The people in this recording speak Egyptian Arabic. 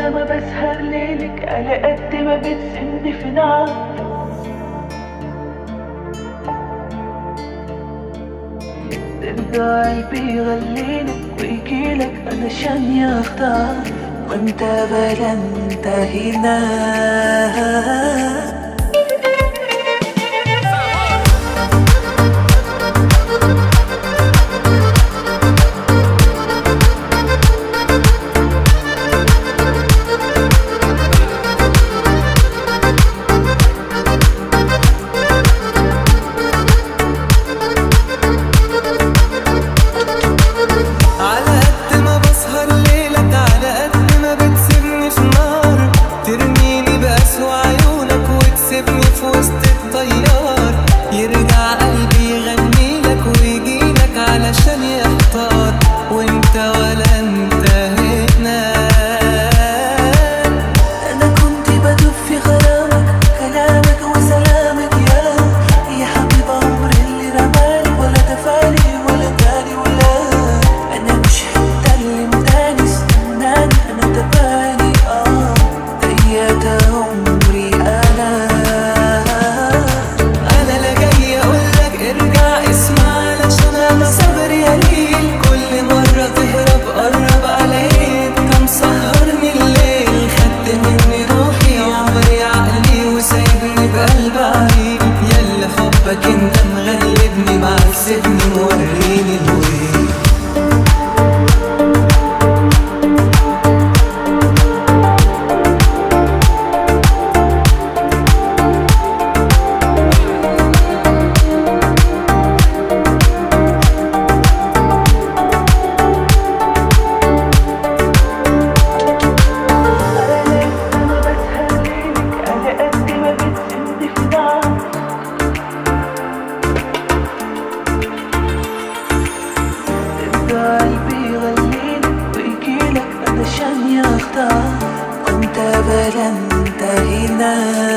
ما بسهر ليلك على قد ما بتسني في نار ترجع قلبي يغليلك ويجيلك علشان يختار وانت بلا انت هنا على قد ما بسهر ليلك على قد ما بتسيبني في نار ترميني بأسوأ عيونك وتسيبني في وسط الطيار يرجع قلبي يغني لك ويجيلك علشان يحتار وانت ولا انت هنا انا كنت بدوب في غرامك كلامك وسلامك يا يا حبيب عمري اللي رمالي ولا دفالي ولا داري ولا انا مش انت اللي مداني استناني انا تباني اه ضيعت عمري انا انا لا جاي اقولك ارجع اسمع علشان انا صبري قليل كل مرة تهرب قرب عليك كم سهرني الليل خدت مني روحي عمري عقلي وسايبني بقلب عريق يلا حبك انت مغلبني معذبني موريني الويل انا ما بسهر ليلك على قد ما بتسني في نار ترجع قلبي يغليلك ويجيلك علشان يختار وانت بلا انت هنا